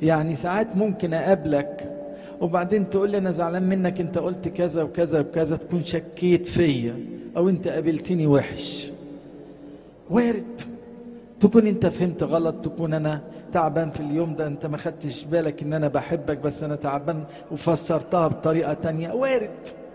يعني ساعات ممكن اقابلك وبعدين تقول لي انا زعلان منك انت قلت كذا وكذا وكذا تكون شكيت فيا او انت قابلتني وحش وارد تكون انت فهمت غلط تكون انا تعبان في اليوم ده انت ما خدتش بالك ان انا بحبك بس انا تعبان وفسرتها بطريقة تانية وارد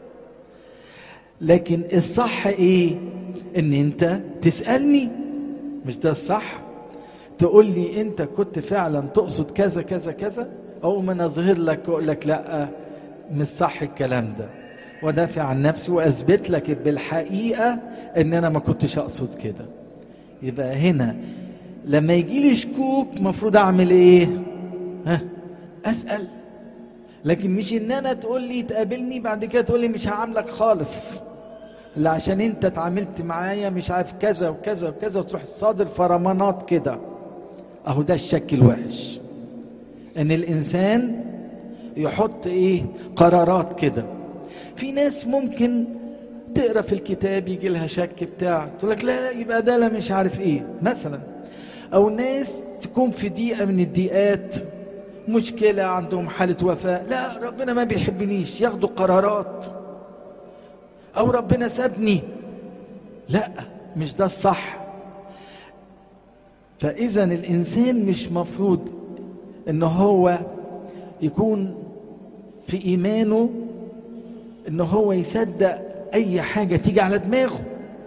لكن الصح ايه ان انت تسألني مش ده الصح تقول لي انت كنت فعلا تقصد كذا كذا كذا او ما اظهر لك اقول لك لا مش صح الكلام ده ودافع عن نفسي واثبت لك بالحقيقه ان انا ما كنتش اقصد كده يبقى هنا لما يجي لي شكوك مفروض اعمل ايه ها اسال لكن مش ان انا تقول لي تقابلني بعد كده تقول لي مش هعاملك خالص لا عشان انت اتعاملت معايا مش عارف كذا وكذا وكذا وتروح صادر فرمانات كده اهو ده الشك الوحش ان الانسان يحط ايه قرارات كده في ناس ممكن تقرا في الكتاب يجي لها شك بتاع تقول لك لا يبقى ده لا مش عارف ايه مثلا او ناس تكون في ضيقه من الضيقات مشكله عندهم حاله وفاه لا ربنا ما بيحبنيش ياخدوا قرارات او ربنا سابني لا مش ده الصح فاذا الانسان مش مفروض ان هو يكون في ايمانه ان هو يصدق اي حاجه تيجي على دماغه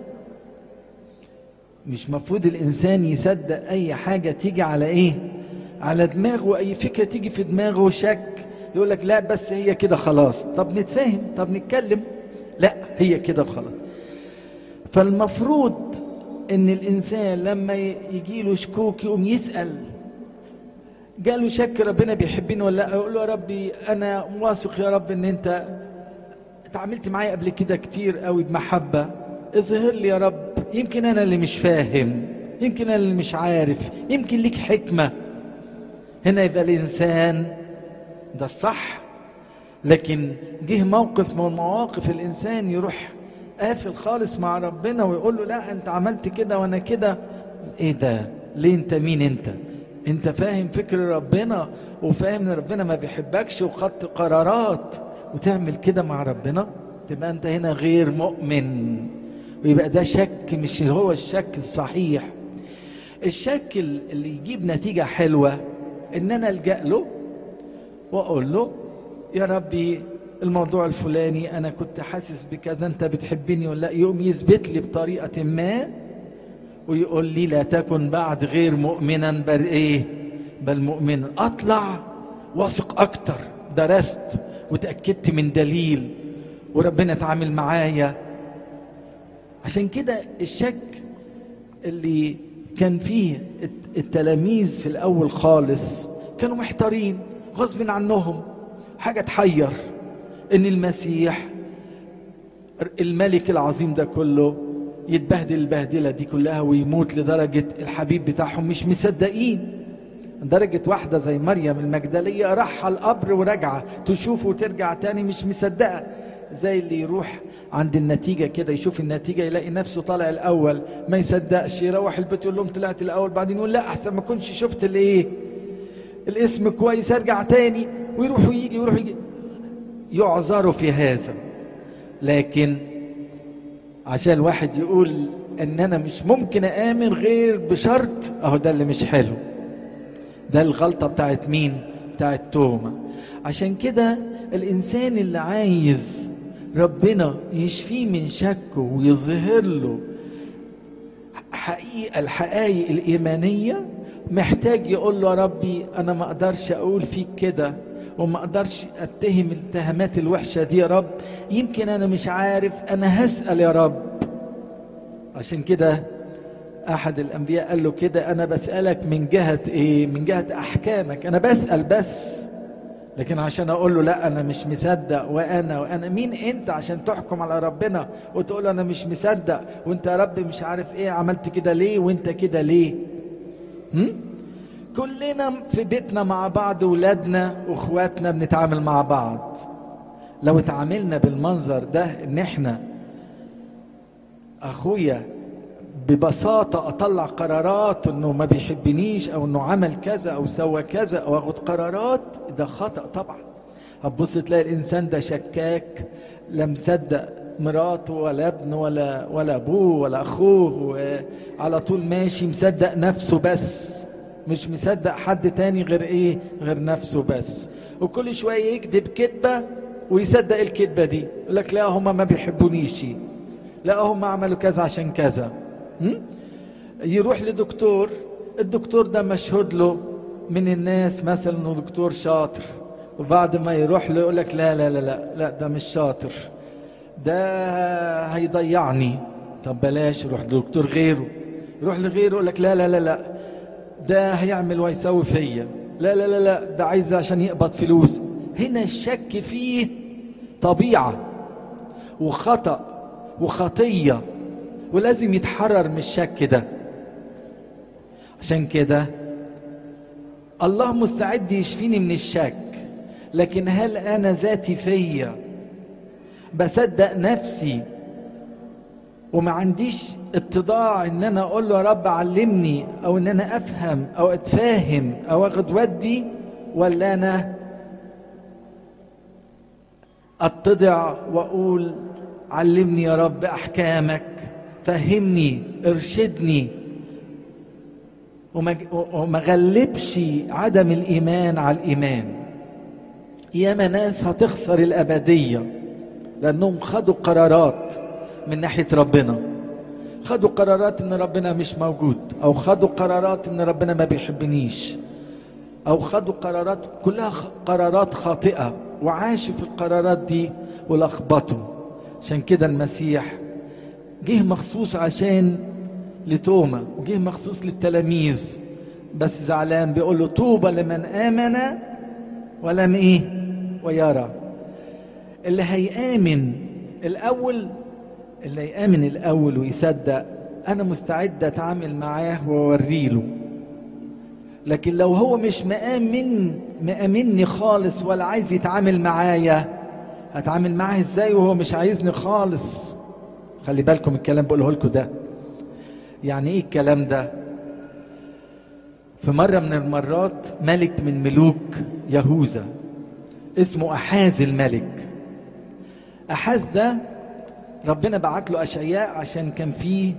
مش مفروض الانسان يصدق اي حاجه تيجي على ايه على دماغه اي فكره تيجي في دماغه شك يقول لك لا بس هي كده خلاص طب نتفاهم طب نتكلم لا هي كده خلاص فالمفروض ان الانسان لما يجي له شكوك يقوم يسال جاله شك ربنا بيحبني ولا لا يقول له يا ربي انا واثق يا رب ان انت اتعاملت معايا قبل كده كتير قوي بمحبه اظهر لي يا رب يمكن انا اللي مش فاهم يمكن انا اللي مش عارف يمكن ليك حكمه هنا يبقى الانسان ده الصح لكن جه موقف من مواقف الانسان يروح قافل خالص مع ربنا ويقول له لا انت عملت كده وانا كده ايه ده ليه انت مين انت انت فاهم فكر ربنا وفاهم ان ربنا ما بيحبكش وخدت قرارات وتعمل كده مع ربنا تبقى انت هنا غير مؤمن ويبقى ده شك مش هو الشك الصحيح الشك اللي يجيب نتيجة حلوة ان انا الجأ له واقول له يا ربي الموضوع الفلاني انا كنت حاسس بكذا انت بتحبني ولا لا يقوم يثبت لي بطريقة ما ويقول لي لا تكن بعد غير مؤمنا بل ايه بل مؤمنا اطلع واثق اكتر درست وتأكدت من دليل وربنا اتعامل معايا عشان كده الشك اللي كان فيه التلاميذ في الاول خالص كانوا محتارين غصب عنهم حاجة تحير ان المسيح الملك العظيم ده كله يتبهدل البهدلة دي كلها ويموت لدرجة الحبيب بتاعهم مش مصدقين درجة واحدة زي مريم المجدلية راح القبر وراجعة تشوفه وترجع تاني مش مصدقة زي اللي يروح عند النتيجة كده يشوف النتيجة يلاقي نفسه طالع الأول ما يصدقش يروح البيت يقول لهم طلعت الأول بعدين يقول لا أحسن ما كنتش شفت الإيه الاسم كويس ارجع تاني ويروح ويجي ويروح يجي يعذروا في هذا لكن عشان الواحد يقول ان انا مش ممكن امن غير بشرط اهو ده اللي مش حلو ده الغلطة بتاعت مين بتاعت توما عشان كده الانسان اللي عايز ربنا يشفيه من شكه ويظهر له حقيقة الحقائق الإيمانية محتاج يقول له يا ربي أنا ما أقدرش أقول فيك كده وما أقدرش أتهم الاتهامات الوحشة دي يا رب يمكن أنا مش عارف أنا هسأل يا رب عشان كده أحد الأنبياء قال له كده أنا بسألك من جهة إيه من جهة أحكامك أنا بسأل بس لكن عشان اقول له لا انا مش مصدق وانا وانا مين انت عشان تحكم على ربنا وتقول انا مش مصدق وانت يا رب مش عارف ايه عملت كده ليه وانت كده ليه هم؟ كلنا في بيتنا مع بعض ولادنا واخواتنا بنتعامل مع بعض لو اتعاملنا بالمنظر ده ان احنا اخويا ببساطة أطلع قرارات إنه ما بيحبنيش أو إنه عمل كذا أو سوى كذا أو أخد قرارات ده خطأ طبعا هتبص تلاقي الإنسان ده شكاك لا مصدق مراته ولا ابنه ولا ولا أبوه ولا أخوه على طول ماشي مصدق نفسه بس مش مصدق حد تاني غير إيه غير نفسه بس وكل شوية يكذب كذبة ويصدق الكذبة دي يقول لك لا هما ما بيحبونيش لا هم عملوا كذا عشان كذا يروح لدكتور الدكتور ده مشهود له من الناس مثلا انه دكتور شاطر وبعد ما يروح له يقول لك لا لا لا لا لا ده مش شاطر ده هيضيعني طب بلاش روح لدكتور غيره يروح لغيره يقول لك لا لا لا لا ده هيعمل ويسوي فيا لا لا لا لا ده عايز عشان يقبض فلوس هنا الشك فيه طبيعة وخطأ وخطية ولازم يتحرر من الشك ده عشان كده الله مستعد يشفيني من الشك لكن هل انا ذاتي فيا بصدق نفسي وما عنديش اتضاع ان انا اقول له يا رب علمني او ان انا افهم او اتفاهم او اخد ودي ولا انا اتضع واقول علمني يا رب احكامك فهمني ارشدني وما غلبش عدم الايمان على الايمان ياما ناس هتخسر الابديه لانهم خدوا قرارات من ناحيه ربنا خدوا قرارات ان ربنا مش موجود او خدوا قرارات ان ربنا ما بيحبنيش او خدوا قرارات كلها قرارات خاطئه وعاشوا في القرارات دي ولخبطوا عشان كده المسيح جه مخصوص عشان لتوما وجه مخصوص للتلاميذ بس زعلان بيقول له طوبى لمن آمن ولم ايه ويرى اللي هيآمن الأول اللي هيآمن الأول ويصدق أنا مستعد أتعامل معاه وأوريله لكن لو هو مش مآمن مآمني خالص ولا عايز يتعامل معايا هتعامل معاه ازاي وهو مش عايزني خالص خلي بالكم الكلام بقوله لكم ده يعني ايه الكلام ده في مرة من المرات ملك من ملوك يهوذا اسمه أحاز الملك أحاز ده ربنا بعت له أشعياء عشان كان فيه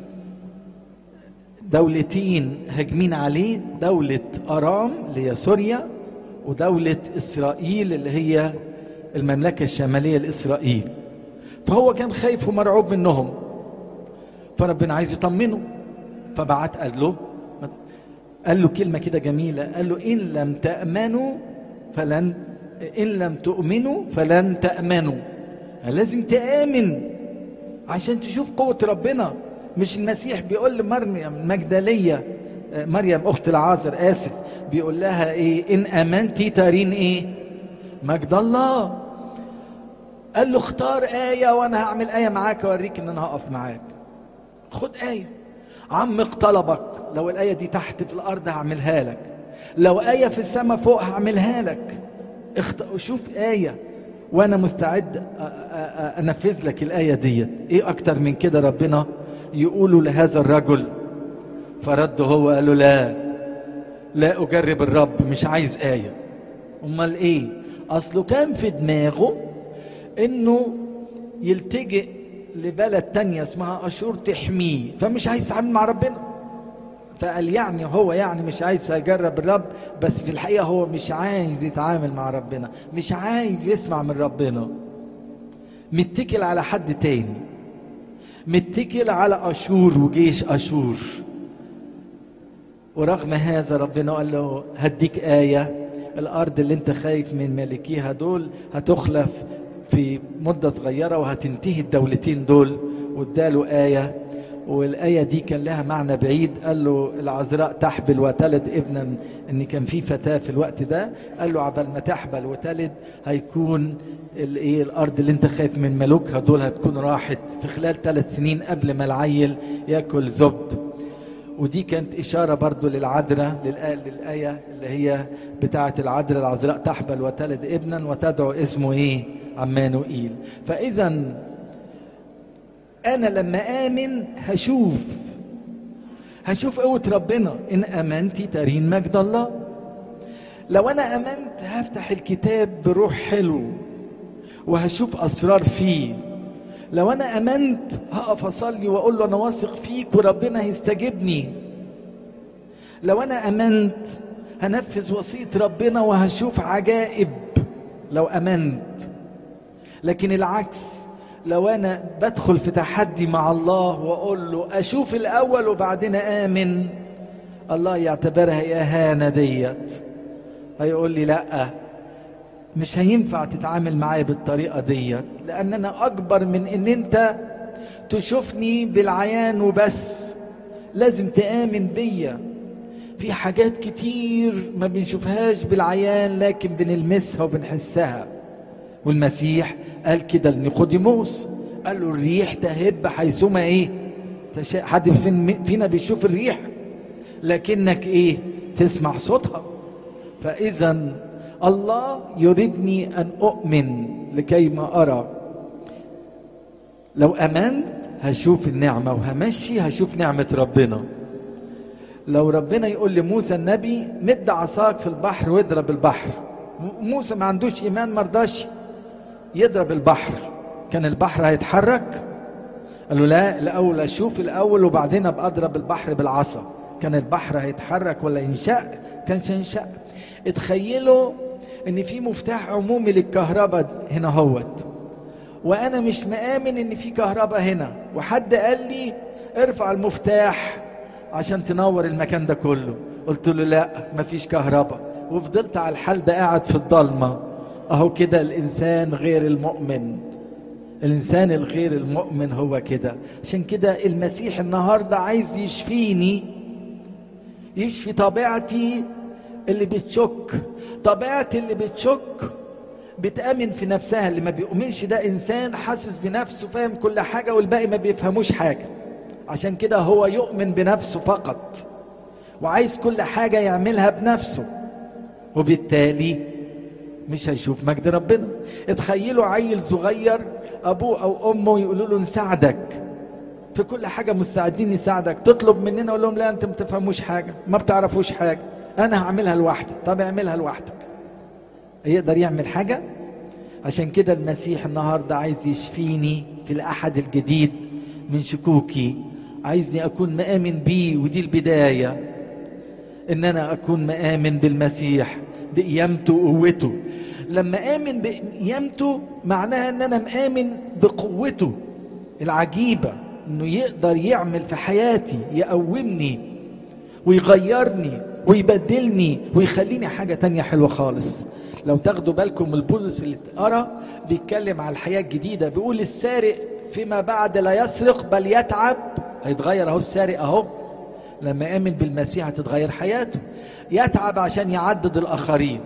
دولتين هاجمين عليه دولة أرام اللي هي سوريا ودولة إسرائيل اللي هي المملكة الشمالية لإسرائيل فهو كان خايف ومرعوب منهم فربنا عايز يطمنه فبعت قال له قال له كلمة كده جميلة قال له إن لم تأمنوا فلن إن لم تؤمنوا فلن تأمنوا لازم تآمن عشان تشوف قوة ربنا مش المسيح بيقول لمريم مجدلية مريم أخت العازر آسف بيقول لها إيه إن آمنتي ترين إيه مجد الله قال له اختار آية وأنا هعمل آية معاك أوريك إن أنا هقف معاك خد آية عمق طلبك لو الآية دي تحت في الأرض هعملها لك لو آية في السماء فوق هعملها لك اخت... شوف آية وأنا مستعد أنفذ لك الآية دي إيه أكتر من كده ربنا يقولوا لهذا الرجل فرد هو قال له لا لا أجرب الرب مش عايز آية أمال إيه أصله كان في دماغه إنه يلتجئ لبلد تانية اسمها أشور تحميه فمش عايز يتعامل مع ربنا فقال يعني هو يعني مش عايز يجرب الرب بس في الحقيقة هو مش عايز يتعامل مع ربنا مش عايز يسمع من ربنا متكل على حد تاني متكل على أشور وجيش أشور ورغم هذا ربنا قال له هديك آية الأرض اللي انت خايف من مالكيها دول هتخلف في مدة صغيرة وهتنتهي الدولتين دول واداله آية والآية دي كان لها معنى بعيد قال له العذراء تحبل وتلد ابنا ان كان في فتاة في الوقت ده قال له عبال ما تحبل وتلد هيكون الايه الارض اللي انت خايف من ملوكها دول هتكون راحت في خلال ثلاث سنين قبل ما العيل ياكل زبد ودي كانت إشارة برضو للعذراء للآية اللي هي بتاعة العذراء العذراء تحبل وتلد ابنا وتدعو اسمه ايه عمانوئيل فإذا أنا لما آمن هشوف هشوف قوة ربنا إن أمنت ترين مجد الله لو أنا أمنت هفتح الكتاب بروح حلو وهشوف أسرار فيه لو أنا أمنت هقف أصلي وأقول له أنا واثق فيك وربنا هيستجيبني لو أنا أمنت هنفذ وصية ربنا وهشوف عجائب لو أمنت لكن العكس لو أنا بدخل في تحدي مع الله وأقول له أشوف الأول وبعدين آمن الله يعتبرها إهانة ديت هيقول لي لأ مش هينفع تتعامل معايا بالطريقة ديت لأن أنا أكبر من إن أنت تشوفني بالعيان وبس لازم تآمن بيا في حاجات كتير ما بنشوفهاش بالعيان لكن بنلمسها وبنحسها والمسيح قال كده لنيقوديموس قال له الريح تهب حيثما ايه تشاء حد فين فينا بيشوف الريح لكنك ايه تسمع صوتها فاذا الله يريدني ان اؤمن لكي ما ارى لو امنت هشوف النعمه وهمشي هشوف نعمه ربنا لو ربنا يقول لموسى النبي مد عصاك في البحر واضرب البحر موسى ما عندوش ايمان مرضاش يضرب البحر كان البحر هيتحرك قال له لا الاول اشوف الاول وبعدين ابقى اضرب البحر بالعصا كان البحر هيتحرك ولا ينشق كانش ينشق اتخيلوا ان في مفتاح عمومي للكهرباء هنا هوت وانا مش مآمن ان في كهرباء هنا وحد قال لي ارفع المفتاح عشان تنور المكان ده كله قلت له لا مفيش كهرباء وفضلت على الحال ده قاعد في الضلمة اهو كده الانسان غير المؤمن الانسان الغير المؤمن هو كده عشان كده المسيح النهاردة عايز يشفيني يشفي طبيعتي اللي بتشك طبيعتي اللي بتشك بتأمن في نفسها اللي ما بيؤمنش ده انسان حاسس بنفسه فاهم كل حاجة والباقي ما بيفهموش حاجة عشان كده هو يؤمن بنفسه فقط وعايز كل حاجة يعملها بنفسه وبالتالي مش هيشوف مجد ربنا اتخيلوا عيل صغير ابوه او امه يقولوا له نساعدك في كل حاجة مستعدين نساعدك تطلب مننا اقول لهم لا انت ما بتفهموش حاجة ما بتعرفوش حاجة انا هعملها لوحدي طب اعملها لوحدك يقدر يعمل حاجة عشان كده المسيح النهاردة عايز يشفيني في الاحد الجديد من شكوكي عايزني اكون مآمن بيه ودي البداية ان انا اكون مآمن بالمسيح بقيامته وقوته لما امن بقيامته معناها ان انا مآمن بقوته العجيبة انه يقدر يعمل في حياتي يقومني ويغيرني ويبدلني ويخليني حاجة تانية حلوة خالص لو تاخدوا بالكم البولس اللي اتقرا بيتكلم على الحياة الجديدة بيقول السارق فيما بعد لا يسرق بل يتعب هيتغير اهو السارق اهو لما يامن بالمسيح هتتغير حياته يتعب عشان يعدد الاخرين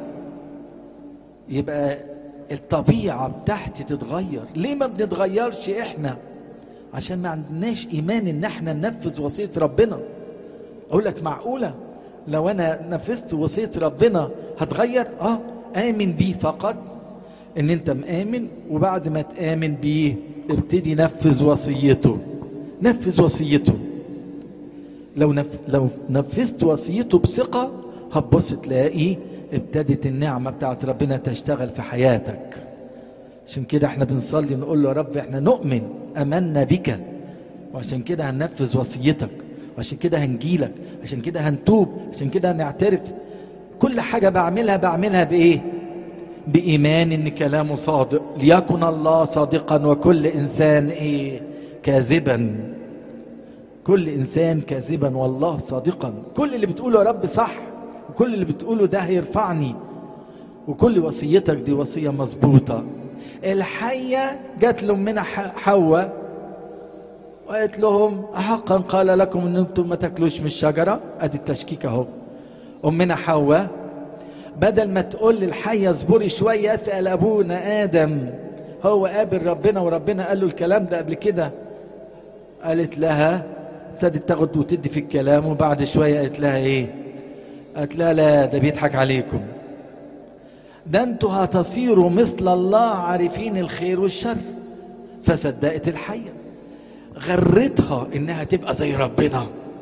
يبقى الطبيعة بتاعتي تتغير ليه ما بنتغيرش احنا عشان ما عندناش ايمان ان احنا ننفذ وصية ربنا اقول لك معقولة لو انا نفذت وصية ربنا هتغير اه امن بيه فقط ان انت مآمن وبعد ما تآمن بيه ابتدي نفذ وصيته نفذ وصيته لو نف... لو نفذت وصيته بثقة هتبص تلاقي ابتدت النعمة بتاعت ربنا تشتغل في حياتك عشان كده احنا بنصلي نقول له يا رب احنا نؤمن امنا بك وعشان كده هننفذ وصيتك وعشان كده هنجيلك عشان كده هنتوب عشان كده هنعترف كل حاجة بعملها بعملها بايه بإيمان إن كلامه صادق ليكن الله صادقا وكل إنسان إيه كاذبا كل إنسان كاذبا والله صادقا كل اللي بتقوله يا رب صح وكل اللي بتقوله ده هيرفعني وكل وصيتك دي وصية مظبوطة الحية جات لأمنا حواء وقالت لهم أحقا قال لكم أن أنتم ما تاكلوش من الشجرة أدي التشكيك أهو أمنا حواء بدل ما تقول للحية اصبري شوية اسأل أبونا آدم هو قابل ربنا وربنا قال له الكلام ده قبل كده قالت لها ابتدت تاخد وتدي في الكلام وبعد شوية قالت لها ايه قالت لها لا ده بيضحك عليكم ده انتوا هتصيروا مثل الله عارفين الخير والشر فصدقت الحية غرتها انها تبقى زي ربنا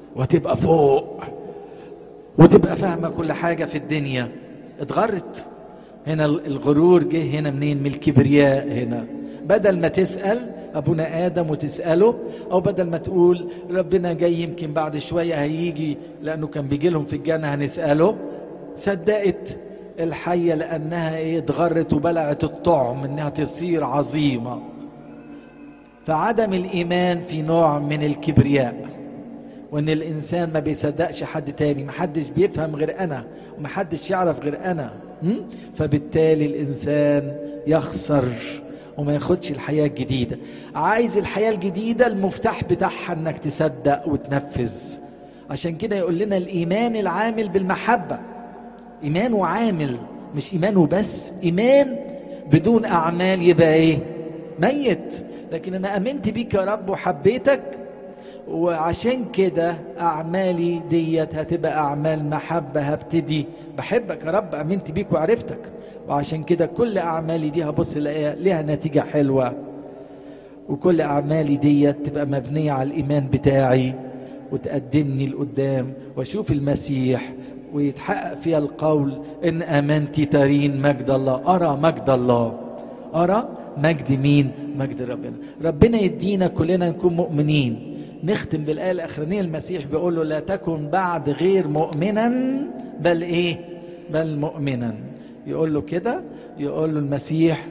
وتبقى فوق وتبقى فاهمة كل حاجة في الدنيا اتغرت هنا الغرور جه هنا منين من الكبرياء هنا بدل ما تسأل أبونا آدم وتسأله أو بدل ما تقول ربنا جاي يمكن بعد شوية هيجي لأنه كان بيجي لهم في الجنة هنسأله صدقت الحية لأنها إيه اتغرت وبلعت الطعم إنها تصير عظيمة فعدم الإيمان في نوع من الكبرياء وإن الإنسان ما بيصدقش حد تاني محدش بيفهم غير أنا ومحدش يعرف غير أنا فبالتالي الإنسان يخسر وما ياخدش الحياة الجديدة عايز الحياة الجديدة المفتاح بتاعها انك تصدق وتنفذ عشان كده يقول لنا الإيمان العامل بالمحبة إيمان وعامل مش إيمان وبس إيمان بدون أعمال يبقى إيه ميت لكن أنا أمنت بيك يا رب وحبيتك وعشان كده أعمالي ديت هتبقى أعمال محبة هبتدي بحبك يا رب أمنت بيك وعرفتك وعشان كده كل أعمالي دي هبص الاقيها ليها نتيجة حلوة وكل أعمالي ديت تبقى مبنية على الإيمان بتاعي وتقدمني لقدام واشوف المسيح ويتحقق فيها القول إن آمنت ترين مجد الله أرى مجد الله أرى مجد مين مجد ربنا ربنا يدينا كلنا نكون مؤمنين نختم بالآية الأخرانية المسيح بيقول له لا تكن بعد غير مؤمنا بل إيه بل مؤمنا يقول له كده يقول له المسيح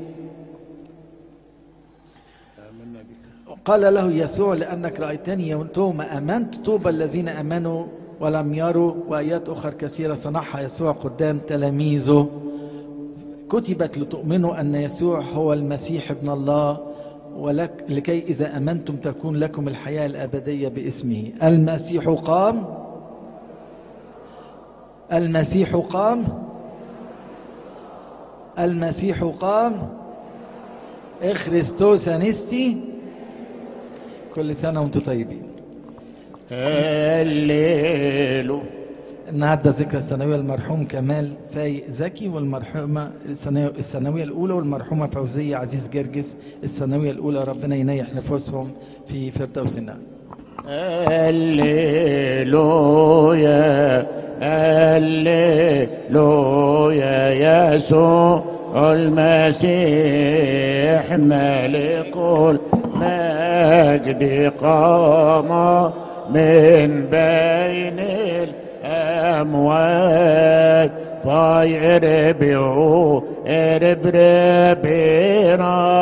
قال له يسوع لأنك رأيتني يوم أمنت طوبى الذين أمنوا ولم يروا وآيات أخرى كثيرة صنعها يسوع قدام تلاميذه كتبت لتؤمنوا أن يسوع هو المسيح ابن الله ولك لكي إذا أمنتم تكون لكم الحياة الأبدية باسمه المسيح قام المسيح قام المسيح قام اخريستوس انستي كل سنة وانتم طيبين هللو النهارده ذكرى الثانوية المرحوم كمال فايق زكي والمرحومة الثانوية الثانوية الأولى والمرحومة فوزية عزيز جرجس الثانوية الأولى ربنا ينيح نفوسهم في فردوس النعم هللويا هللويا يسوع المسيح ملك المجد قام من بين الأموات فيربعوا اربربنا